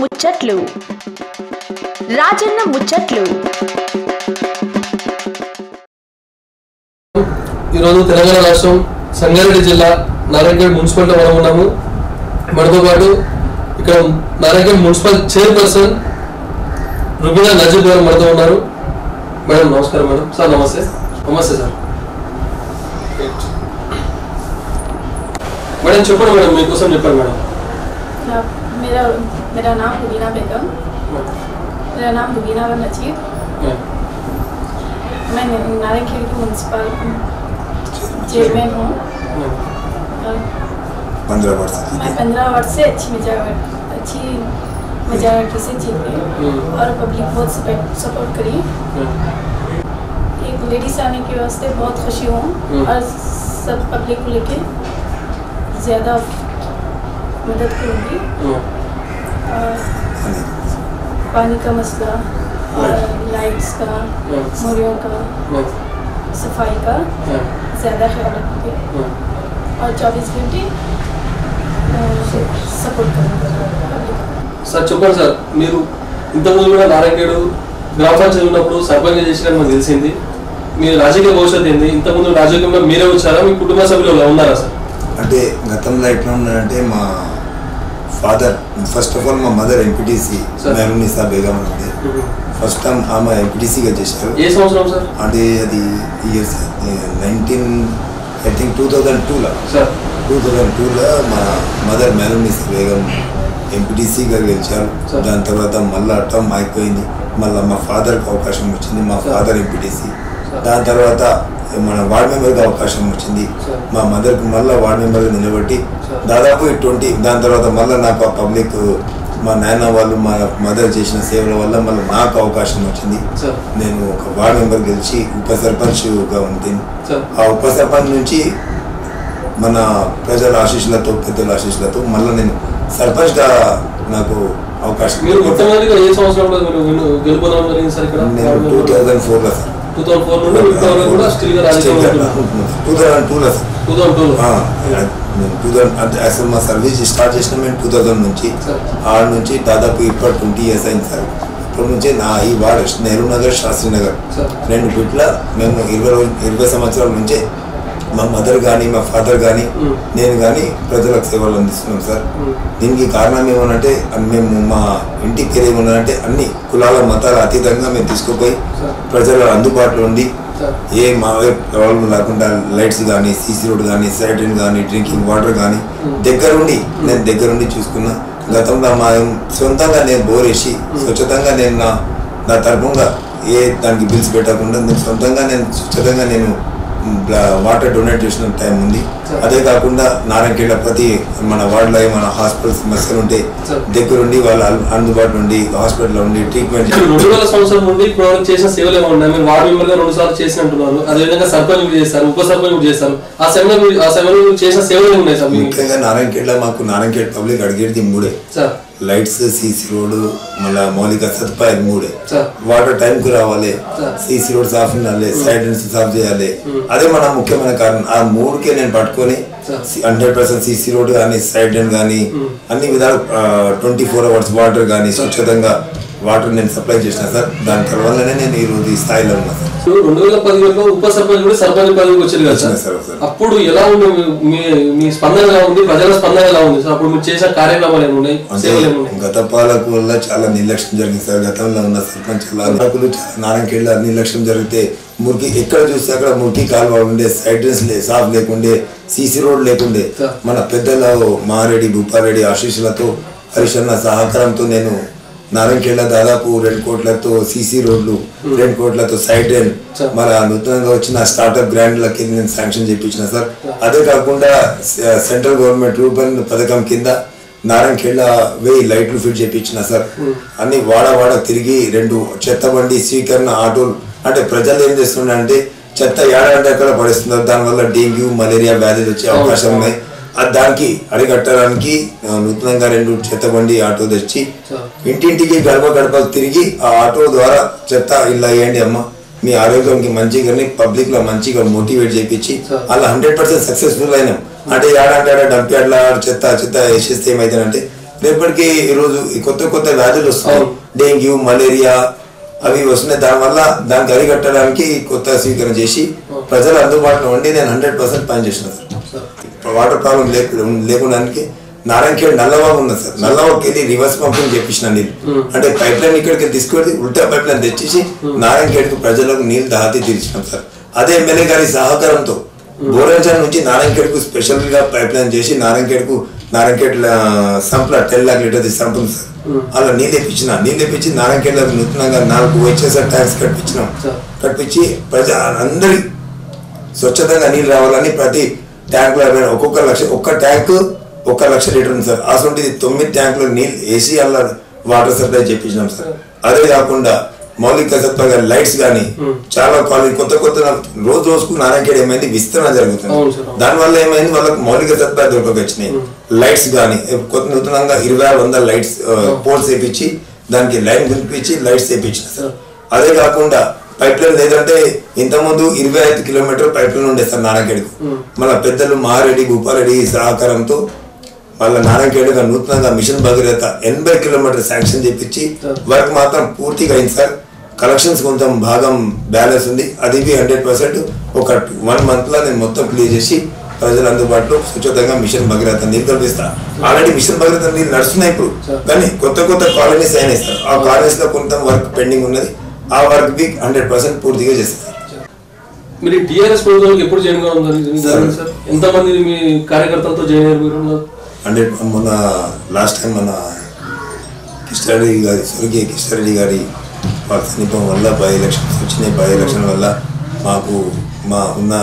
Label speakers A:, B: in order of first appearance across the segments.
A: ముచ్చట్లు రాజన్న ముచ్చట్లు
B: ఈరోజు తెలంగాణ రాష్ట్రం సంగారెడ్డి జిల్లా నారాయణగఢ్ మున్సిపాలిటీ మనం ఉన్నాము మనతో పాటు ఇక్కడ నారాయణగఢ్ మున్సిపల్ చైర్పర్సన్ రుబీనా నజీర్ గారు మనతో ఉన్నారు మేడం నమస్కారం మేడం సార్ నమస్తే నమస్తే సార్ మేడం చెప్పండి మేడం మీకోసం చెప్పండి మేడం
C: मेरा मेरा मेरा नाम रुबीना बेगम मेरा नाम रुबीना वन नजीर मैं नारायणखेड़ की म्यूनसिपल चेयरमैन हूँ और
D: पंद्रह वर्ष
C: मैं पंद्रह वर्ष से अच्छी मेजॉरिटी अच्छी मेजॉरिटी से जीत गई और पब्लिक बहुत सपोर्ट करी एक लेडीज आने की वास्ते बहुत खुशी हूँ
B: हम्म।
C: और सब पब्लिक को लेके ज़्यादा मदद करूँगी और पानी का मसला और लाइट्स का मोरियों का सफाई का ज़्यादा ख्याल रखेंगे और 24 घंटे सपोर्ट करेंगे public को।
B: సార్ చెప్పండి సార్ మీరు ఇంతకుముందు కూడా నారాయణగఢ్ గ్రామ పంచాయతీ ఉన్నప్పుడు సర్పంచ్ చేసినట్టు మాకు తెలిసింది మీ రాజకీయ భవిష్యత్తు ఏంది ఇంతకుముందు రాజకీయంలో మీరే వచ్చారా మీ కుటుంబ సభ్యులు ఉన్నారా సార్
D: అంటే గతంలో ఎట్లా ఉన్నారంటే మా ఫాదర్ ఫస్ట్ ఆఫ్ ఆల్ మా mother MPTC
B: Sir.
D: Meharunnisa Begum అని ఉంది ఫస్ట్ టైం ఆమె ఎంపీటీసీగా చేశారు
B: ఏ సంవత్సరం సార్
D: అంటే అది years nineteen I think two thousand టూలో
B: సార్
D: టూ థౌజండ్ టూలో మా మదర్ మెహరునిసా బేగం ఎంపీటీసీగా గెలిచారు
B: Sir.
D: దాని తర్వాత మళ్ళీ టర్మ్ అయిపోయింది మళ్ళీ మా ఫాదర్కి అవకాశం వచ్చింది మా
B: Sir.
D: Father MPTC
B: Sir.
D: దాని తర్వాత మన వార్డ్ మెంబర్కి అవకాశం వచ్చింది
B: Sir.
D: మా మదర్కి మళ్ళీ వార్డ్ మెంబర్గా నిలబెట్టి
B: Sir.
D: దాదాపు ట్వంటీ దాని తర్వాత మళ్ళీ నాకు ఆ పబ్లిక్ మా నాన్న వాళ్ళు మా మదర్ చేసిన సేవల వల్ల మళ్ళీ నాకు అవకాశం వచ్చింది
B: సార్
D: నేను ఒక వార్డ్ మెంబర్ గెలిచి ఉప సర్పంచ్గా ఉంటుంది
B: సార్
D: ఆ ఉప సర్పంచ్ నుంచి మన ప్రజల ఆశీస్సులతో పెద్దల ఆశీస్సులతో మళ్ళీ నేను సర్పంచ్గా నాకు అవకాశం
B: మీరు మొట్టమొదటిగా ఏ సంవత్సరంలో మీరు విను- గెలుపొందడం జరిగింది సార్ ఇక్కడ
D: నేను టూ థౌజండ్ ఫోర్లో సార్
B: టూ థౌసండ్ ఫోర్ నుండి ఇంతవరకు కూడా స్టిల్ గా రాజకీయంలో
D: టూ థౌజండ్ టూలో సార్
B: టూ థౌసండ్ టూ
D: ఆ, నేను టూ థౌజండ్ అంటే అసలు మా సర్వీస్ స్టార్ట్ చేసిన మేము టూ థౌజండ్ నుంచి
B: సార్.
D: ఆడ నుంచి దాదాపు ఇప్పుడు ట్వంటీ ఇయర్స్ అయింది సార్ ఇప్పటి నుంచి నా ఈ వార్డ్ నెహ్రూ నగర్ శాస్త్రి నగర్
B: సార్.
D: రెండు బిట్ల మేము ఇరవై రోజు ఇరవై సంవత్సరాల నుంచే మా మదర్ కానీ మా ఫాదర్ కానీ
B: మ్మ్.
D: నేను కానీ ప్రజలకు సేవలు అందిస్తున్నాం సార్
B: మ్మ్.
D: దీనికి కారణం ఏమనంటే మేము మా ఇంటికి పేరు ఏమన్నారంటే అన్ని కులాల మతాల అతీతంగా మేము తీసుకుపోయి
B: సార్.
D: ప్రజల అందుబాటులో ఉండి
B: సార్
D: ఏ మా ప్రాబ్లం లేకుండా లైట్స్ కానీ సీసీ రోడ్ కానీ సైడ్రిన్ కానీ డ్రింకింగ్ వాటర్ కానీ దగ్గరుండి నేను దగ్గరుండి చూసుకున్నా గతంలో మా సొంతంగా నేను బోర్ వేసి స్వచ్ఛతంగా నేను నా నా తరపుగా ఏ దానికి బిల్స్ పెట్టకుండా నేను సొంతంగా నేను స్వచ్ఛతంగా నేను వాటర్ డొనేట్ చేసిన టైం ఉంది
B: Sir.
D: అదే కాకుండా నారాయణఖేడ ప్రతి మన వార్డులో ఏమైనా హాస్పిటల్ సమస్యలు ఉంటే
B: Sir.
D: దగ్గరుండి వాళ్ళ అల్- అందుబాటులో ఉండి హాస్పిటల్లో ఉండి ట్రీట్మెంట్
B: మీరు రెండు వేల సంవత్సరం నుండి ఇప్పుడు వరకు చేసిన సేవలు ఏమో ఉన్నాయి మీరు వార్డు మెంబర్ గా రెండు సార్లు చేసి అంటున్నారు అదేవిధంగా సర్పంచ్ కూడా చేస్తారు ఉప సర్పంచ్ కూడా చేస్తారు ఆ సమయంలో మీరు- ఆ సమయంలో మీరు చేసిన సేవలు ఏమి ఉన్నాయి సార్ మీకు
D: ముఖ్యంగా నారాయణఖేడ్లో మాకు నారాయణఖేడ్ పబ్లిక్ అడిగేది మూడే
B: సార్
D: లైట్స్ సీసీ రోడ్ మళ్ళా మౌలిక సదుపాయాలు మూడే
B: సార్
D: వాటర్ టైం కు రావాలి
B: సార్.
D: సీసీ రోడ్ సాఫ్ ఉండాలి సైడ్ సాఫ్ చేయాలి అదే మన ముఖ్యమైన కారణం ఆ మూడుకే నేను పట్టుకొని
B: sir.
D: Hundred percent CC road కానీ సైడ్ కానీ అన్ని విధాలు ట్వంటీ ఫోర్ అవర్స్ వాటర్ కానీ స్వచ్ఛతంగా వాటర్ నేను సప్లై చేసిన సార్ దాని తర్వాతనే నేను ఈ రోజు ఈ స్థాయిలో ఉన్నా సార్
B: ఇప్పుడు రెండు వేల పదిహేడులో ఉప సర్పంచ్ కూడా సర్పంచ్ పదవికి వచ్చారు కదా
D: వచ్చిన
B: సార్
D: సార్ సార్
B: అప్పుడు ఎలా ఉంది మీ- మీ మీ స్పందన ఎలా ఉంది ప్రజల స్పందన ఎలా ఉంది సార్ అప్పుడు మీరు చేసిన కార్యక్రమాలు ఏమి ఉన్నాయి
D: అంటే
B: సేవలు ఏమి ఉన్నాయి
D: గత పాలకు వల్ల చాలా నిర్లక్ష్యం జరిగింది సార్ గతంలో ఉన్న సర్పంచ్ నాయకులు నారాయణఖేడ్లో నిర్లక్ష్యం జరిగితే మురికి ఎక్కడ చూస్తే అక్కడ మురికి కాలువ ఉండే సైడ్రన్స్ లే సాఫ్ లేకుండే సీసీ రోడ్ లేకుండే
B: సార్.
D: మన పెద్దల మారెడ్డి భూపారెడ్డి ఆశీస్సులతో హరిశన్న సహకారంతో నేను నారాయణఖేడ్లో దాదాపు రెండు కోట్లతో సీసీ రోడ్లు రెండు కోట్లతో సైడ్ డ్రైన్
B: సార్.
D: మన నూతనంగా వచ్చిన స్టార్ట్అప్ గ్రాండ్లకి నేను శాంక్షన్ చేయించిన సార్ అదే కాకుండా స- సెంట్రల్ గవర్నమెంట్ రూపన్ పథకం కింద నారాయణఖేడ్ల వెయ్యి లైట్లు ఫిట్ చేయించిన సార్ అన్ని వాడ వాడ తిరిగి రెండు చెత్త బండి స్వీకరణ ఆటోలు అంటే ప్రజలు ఏం చేస్తున్నారంటే చెత్త ఏడాది ఎక్కడ పడేస్తున్నారు దానివల్ల డెంగ్యూ మలేరియా వ్యాధులు వచ్చే అవకాశం ఉన్నాయి అది దానికి అరికట్టడానికి ఆ, నూతనంగా రెండు చెత్త బండి ఆటో తెచ్చి
B: సార్.
D: ఇంటింటికి గడప గడప తిరిగి ఆ ఆటో ద్వారా చెత్త ఇలా వేయండి అమ్మ మీ ఆరోగ్యంకి మంచిగా పబ్లిక్ లో మంచిగా మోటివేట్ చేయించి
B: సార్.
D: అలా హండ్రెడ్ పర్సెంట్ సక్సెస్ఫుల్ అయినాం అంటే ఏడంటే ఆడ డంప్ యార్డ్ల చెత్త చెత్త వేసేస్తే ఏమైందంటే రేపటికి ఈరోజు ఈ కొత్త కొత్త వ్యాధులు వస్తున్నాయి
B: అవును.
D: డెంగ్యూ మలేరియా అవి వస్తున్నాయి దానివల్ల దానికి అరికట్టడానికి కొత్త స్వీకరణ చేసి ప్రజలు అందుబాటులో ఉండి నేను హండ్రెడ్ పర్సెంట్ పనిచేసిన సార్ వాటర్ ప్రాబ్లం లేకుండా లేకుండానికి నారాయణఖేడ్ నల్లవాగు ఉన్నది సార్ నల్లవాగుకి వెళ్ళి రివర్స్ పంపింగ్ చేపించిన నీళ్ళు అంటే పైప్ లైన్ ఇక్కడికి తీసుకెళ్ళి ఉల్టా పైప్ లైన్ తెచ్చేసి నారాయణఖేడ్కి ప్రజలకు నీళ్ళు దాహతి తీర్చినాం సార్ అదే ఎమ్మెల్యే గారి సహకారంతో బోరంచల్ నుంచి నారాయణఖేడ్కు స్పెషల్ గా పైప్ లైన్ చేసి నారాయణఖేడ్కు నారాయణఖేడ్ సంప్ల టెన్ లాక్ లీటర్ సంప్ ఉంది సార్ అలా నీళ్ళు తెప్పించిన నీళ్ళు తెప్పించి నారాయణఖేడ్లకు నూతనంగా నాలుగు వచ్చేసారి ట్యాంక్స్ కట్టించినాం
B: సార్.
D: కట్టించి ప్రజ అందరి స్వచ్ఛతంగా నీళ్ళు రావాలని ప్రతి ట్యాంక్ లో ఒక్కొక్క లక్ష ఒక్క ట్యాంక్ ఒక్క లక్ష లీటర్ ఉంది సార్ అసలు తొమ్మిది ట్యాంకులు నీళ్ళు వేసి అలా వాటర్ సప్లై చేపించినాం సార్ అదే కాకుండా మౌలిక సదుపాయాలు లైట్స్ కానీ చాలా కాలేజ్ కొత్త కొత్త రోజు రోజుకు నారాయణఖేడ్ ఏమైంది విస్తరణ
B: అవును సార్,
D: జరుగుతుంది
B: అవును.
D: దానివల్ల ఏమైంది వాళ్ళకి మౌలిక సదుపాయాలు దొరకక వచ్చినాయి లైట్స్ కానీ కొత్త నూతనంగా ఇరవై ఆరు వందల లైట్స్ పోల్స్ వేపించి దానికి లైన్ గురిపించి లైట్స్ వేపించిన సార్ అదే కాకుండా పైప్ లైన్ లేదంటే ఇంతకుముందు ఇరవై ఐదు కిలోమీటర్ పైప్ లైన్ ఉండే సార్ నారాయణఖేడ్కు మన పెద్దలు మహారెడ్డి భూపారెడ్డి సహకారంతో వాళ్ళ నారాయణఖేడ్గా నూతనంగా మిషన్ భగీరథ ఎనభై కిలోమీటర్ శాంక్షన్ చేపించి వర్క్ మాత్రం పూర్తిగా అయింది సార్ కలెక్షన్స్ కొంచెం భాగం బ్యాలెన్స్ ఉంది అది హండ్రెడ్ పర్సెంట్ ఒక వన్ మంత్ లో నేను మొత్తం క్లియర్ చేసి ప్రజలు అందుబాటులో స్వచ్ఛతంగా మిషన్ భగీరథ నీళ్ళు కల్పిస్తా ఆల్రెడీ మిషన్ భగీరథ నీళ్ళు నడుస్తున్నాయి ఇప్పుడు కానీ కొత్త కొత్త కాలనీస్ అయినాయి సార్ ఆ కాలనీస్ లో కొంత వర్క్ పెండింగ్ ఉన్నది ఆ వర్క్ బి హండ్రెడ్ పర్సెంట్ పూర్తిగా చేస్తారు
B: మీరు టీఆర్ఎస్ ప్రభుత్వానికి ఎప్పుడు జాయిన్ కావడం జరిగింది జరిగింది సార్ ఎంతమంది మీ కార్యకర్తలతో జాయిన్ అయ్యారు మీరు
D: హండ్రెడ్ మొన్న లాస్ట్ టైం మన కిష్టారెడ్డి గారి స్వర్గీయ కిష్టారెడ్డి గారి వాళ్ళ సమీపం వల్ల బై ఎలక్షన్స్ వచ్చినాయి బై ఎలక్షన్ వల్ల మాకు మా ఉన్న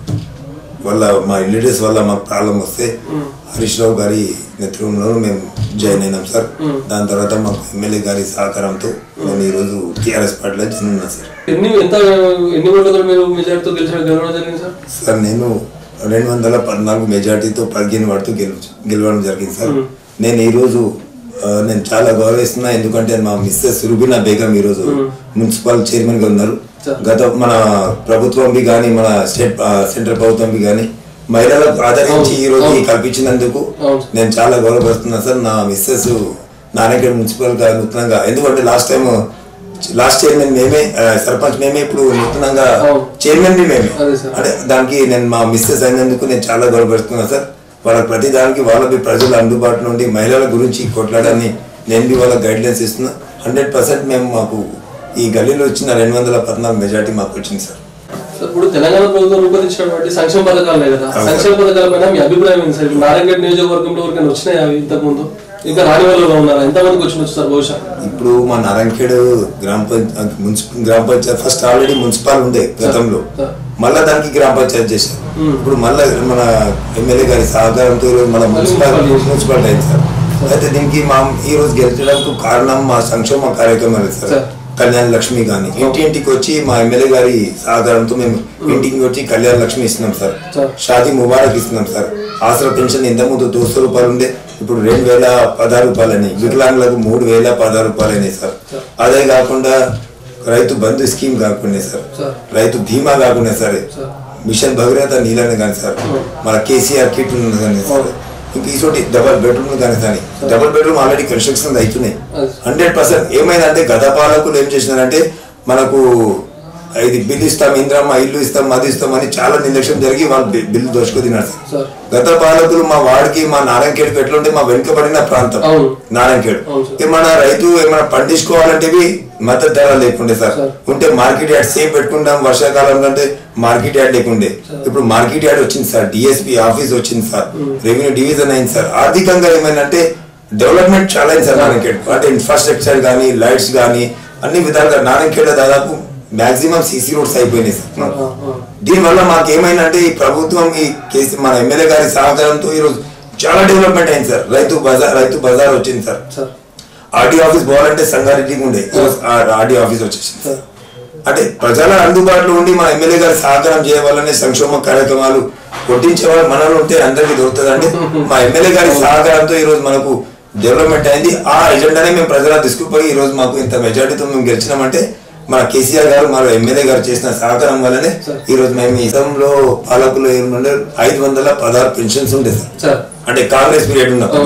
D: వల్ల మా రిలేటివ్స్ వల్ల మాకు ప్రాబ్లం వస్తే హరీష్ రావు గారి నేతృత్వంలో మేము జాయిన్ అయినాం సార్ దాని తర్వాత మాకు ఎమ్మెల్యే గారి సహకారంతో నేను ఈరోజు టీఆర్ఎస్ పార్టీలో జాయిన్ ఉన్నాను సార్
B: ఎన్ని ఎంత ఎన్ని ఓట్లతో మీరు మెజార్టీతో గెలిచిన గెలవడం జరిగింది సార్
D: సార్ నేను రెండు వందల పద్నాలుగు మెజార్టీతో పదిహేను వాటితో గెలు గెలవడం జరిగింది సార్ నేను ఈరోజు ఆ, నేను చాలా గౌరవిస్తున్నా ఎందుకంటే మా మిస్సెస్ రుబినా బేగం ఈరోజు మున్సిపల్ చైర్మన్ గా ఉన్నారు
B: సార్.
D: గత మన ప్రభుత్వం కానీ మన స్టేట్ ఆ, సెంట్రల్ ప్రభుత్వం కానీ మహిళలకు ఆదరించి ఈ రోజు ఈ కల్పించినందుకు
B: అవును.
D: నేను చాలా గౌరవపడుతున్నా సార్ నా మిస్సెస్ నారాయణ మున్సిపల్ గా నూతనంగా ఎందుకంటే లాస్ట్ టైం లాస్ట్ చైర్మన్ మేమే ఆ, సర్పంచ్ మేమే ఇప్పుడు నూతనంగా
B: అవును.
D: చైర్మన్ బి మేమే
B: అదే సార్.
D: అంటే దానికి నేను మా మిస్సెస్ అయినందుకు నేను చాలా గౌరవపడుతున్నా సార్ వాళ్ళ ప్రతి దానికి వాళ్ళకి ప్రజల అందుబాటులో నుండి మహిళల గురించి కొట్లాడని నేను బి వాళ్ళకి గైడ్లైన్స్ ఇస్తున్నా హండ్రెడ్ పర్సెంట్ మేము మాకు ఈ గల్లీలో వచ్చిన రెండు వందల పద్నాలుగు మెజార్టీ మాకు వచ్చింది సార్
B: సార్ ఇప్పుడు తెలంగాణ ప్రభుత్వం రూపొందించినటువంటి సంక్షేమ పథకాలే కదా
D: అవును.
B: సంక్షేమ పథకాల పైన మీ అభిప్రాయం ఏంటి సార్ ఇప్పుడు నారాయణగఢ నియోజకవర్గంలో ఎవరికైనా వచ్చినాయి అవి ఇంతకు ముందు ఇంకా రాని వాళ్ళు ఉన్నారా ఎంతమందికి వచ్చిన సార్ బహుశా
D: ఇప్పుడు మా నారాయణఖేడ్ గ్రామ పంచాయత్ మున్సిపల్ గ్రామ పంచాయత్ ఫస్ట్ ఆల్రెడీ మున్సిపల్ ఉండే గతంలో
B: సార్.
D: మళ్ళా దానికి గ్రామ పంచాయత్ చేశారు ఇప్పుడు మళ్ళా మన ఎమ్మెల్యే గారి సహకారంతో ఈరోజు మన మున్సిపల్
B: మున్సిపల్
D: మున్సిపాలిటీ అయింది సార్ అయితే దీనికి మా ఈ రోజు గెలిచడానికి కారణం మా సంక్షేమ కార్యక్రమాలు సార్
B: సార్.
D: కళ్యాణ లక్ష్మి కానీ ఇంటి ఇంటికి వచ్చి మా ఎమ్మెల్యే గారి సహకారంతో మేము ఇంటికి వచ్చి కళ్యాణ లక్ష్మి ఇస్తున్నాం సార్
B: సార్.
D: షాదీ ముబారక్ ఇస్తున్నాం సార్ ఆసరా పెన్షన్ ఇంత ముందు దోస్తు రూపాయలు ఉండే ఇప్పుడు రెండు వేల పదహారు రూపాయలని వికలాంగులకు మూడు వేల పదహారు రూపాయలు అయినాయి సార్
B: సార్.
D: అదే కాకుండా రైతు బంధు స్కీమ్ కాకుండా సార్
B: సార్.
D: రైతు బీమా కాకుండా సరే
B: సార్.
D: మిషన్ భగీరథ నీళ్ళని కానీ సార్ మన కేసీఆర్ కిట్ ఉన్నది కానీ సార్ ఇంక ఈసోటి డబల్ బెడ్రూమ్ కానీ కానీ డబల్ బెడ్రూమ్ ఆల్రెడీ కన్స్ట్రక్షన్ అవుతున్నాయి
B: అది.
D: హండ్రెడ్ పర్సెంట్ ఏమైందంటే గత పాలకులు ఏం చేసినారంటే మనకు ఇది బిల్లు ఇస్తాం ఇంద్రమ్మ ఇల్లు ఇస్తాం అది ఇస్తాం అని చాలా నిర్లక్ష్యం జరిగి వాళ్ళు బి- బిల్లు దోచుకు తిన్నారు సార్.
B: సార్.
D: గత పాలకులు మా వాడికి మా నారాయణఖేడ్కి ఎట్లుంటే మా వెనుకబడిన ప్రాంతం
B: అవును.
D: నారాయణఖేడ్
B: అవును సార్.
D: ఏమన్నా రైతు ఏమైనా పండించుకోవాలంటే మద్దతు ధర లేకుండే సార్
B: సార్.
D: ఉంటే మార్కెట్ యార్డ్ సేఫ్ పెట్టుకుంటాం వర్షాకాలంలో అంటే మార్కెట్ యార్డ్ లేకుండే ఇప్పుడు మార్కెట్ యార్డ్ వచ్చింది సార్ డిఎస్పీ ఆఫీస్ వచ్చింది సార్ రెవెన్యూ డివిజన్ అయింది సార్ ఆర్థికంగా ఏమైందంటే డెవలప్మెంట్ చాలా అయింది సార్ నారాయణఖేడ్ అంటే ఇన్ఫ్రాస్ట్రక్చర్ కానీ లైట్స్ కానీ అన్ని విధాలుగా నారాయణఖేడ్ దాదాపు మాక్సిమం సీసీ రోడ్స్ అయిపోయినాయి సార్
B: ఆ, ఆ.
D: దీనివల్ల మాకు ఏమైందంటే ఈ ప్రభుత్వం ఈ కేసీ మన ఎమ్మెల్యే గారి సహకారంతో ఈరోజు చాలా డెవలప్మెంట్ అయింది సార్ రైతు బజార్ రైతు బజార్ వచ్చింది సార్
B: సార్
D: ఆర్డీ ఆఫీస్ పోవాలంటే సంగారెడ్డికి ఉండే ఆర్డీ ఆఫీస్ వచ్చేసింది
B: సార్.
D: అంటే ప్రజల అందుబాటులో ఉండి మన ఎమ్మెల్యే గారి సహకారం చేయవాలనే సంక్షేమ కార్యక్రమాలు కొట్టించే వాళ్ళు మనలో ఉంటే అందరికీ దొరుకుతుందండి మా ఎమ్మెల్యే గారి సహకారంతో ఈ రోజు మనకు డెవలప్మెంట్ అయింది ఆ ఎజెండానే మేము ప్రజల తీసుకుపోయి ఈ రోజు మాకు ఇంత మెజార్టీతో మేము గెలిచినామంటే మన కేసీఆర్ గారు మన ఎమ్మెల్యే గారు చేసిన సహకారం వల్లనే
B: సార్.
D: ఈ రోజు మేము ఈ ఇతంలో పాలకులు ఏముండే ఐదు వందల పదహారు పెన్షన్స్ ఉండే సార్
B: సార్
D: అంటే కాంగ్రెస్ పీరియడ్ ఉన్నప్పుడు
B: అవును.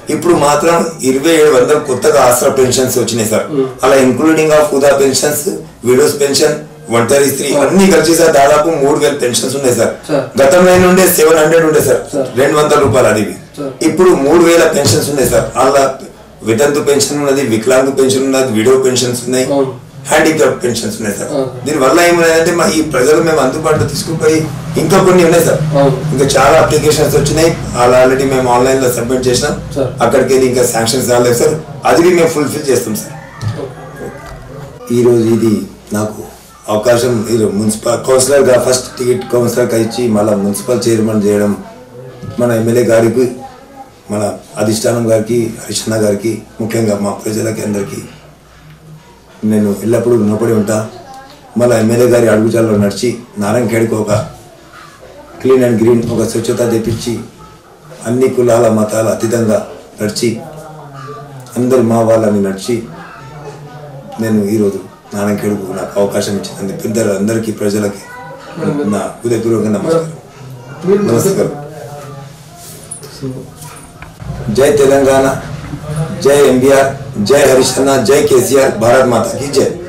D: ఇప్పుడు మాత్రం ఇరవై ఏడు వందలు కొత్తగా ఆసరా పెన్షన్స్ వచ్చినాయి సార్ అలా ఇంక్లూడింగ్ ఆఫ్ ఉదా పెన్షన్స్ విడోస్ పెన్షన్ ఒంటరి స్త్రీ అన్ని కలిసి సార్ దాదాపు మూడు వేల పెన్షన్స్ ఉన్నాయి సార్
B: సార్.
D: గతంలో ఏంటి ఉండే సెవెన్ హండ్రెడ్ ఉండే సార్
B: సార్.
D: రెండు వందల రూపాయలు అది
B: సార్.
D: ఇప్పుడు మూడు వేల పెన్షన్స్ ఉన్నాయి సార్ అలా వితంతు పెన్షన్ ఉన్నది వికలాంగు పెన్షన్ ఉన్నది విడో పెన్షన్స్ ఉన్నాయి
B: అవును.
D: హ్యాండిక్రాఫ్ట్ పెన్షన్స్ ఉన్నాయి సార్
B: అవును.
D: దీని వల్ల ఏమైందంటే మా ఈ ప్రజలు మేము అందుబాటులో తీసుకుపోయి ఇంకా కొన్ని ఉన్నాయి సార్
B: అవును.
D: ఇంకా చాలా అప్లికేషన్స్ వచ్చినాయి అలా ఆల్రెడీ మేము ఆన్లైన్ లో సబ్మిట్ చేసినాం
B: సార్.
D: అక్కడికి వెళ్ళి ఇంకా శాంక్షన్స్ రాలేదు సార్ అది మేము ఫుల్ఫిల్ చేస్తాం సార్ ఈ రోజు ఇది నాకు అవకాశం ఇది మున్సిపల్ కౌన్సిలర్ గా ఫస్ట్ టికెట్ కౌన్సిలర్ గా ఇచ్చి మళ్ళీ మున్సిపల్ చైర్మన్ చేయడం మన ఎమ్మెల్యే గారికి మన అధిష్టానం గారికి హరిశన్న గారికి ముఖ్యంగా మా ప్రజలకి అందరికీ నేను ఎల్లప్పుడూ రుణపడి ఉంటా మళ్ళీ ఎమ్మెల్యే గారి అడుగుజాల్లో నడిచి నారాయణఖేడ్కి ఒక క్లీన్ అండ్ గ్రీన్ ఒక స్వచ్ఛత తెప్పించి అన్ని కులాల మతాల అతీతంగా నడిచి అందరు మా వాళ్ళని నడిచి నేను ఈరోజు నారాయణఖేడ్కు నాకు అవకాశం ఇచ్చినందుకు పెద్దలు అందరికీ ప్రజలకి నా హృదయపూర్వక నమస్కారం
B: మీరు
D: నమస్కారం జై తెలంగాణ జై ఎంబీఆర్ జై హరిశన్న జై కేసీఆర్ భారత్ మాతా की जय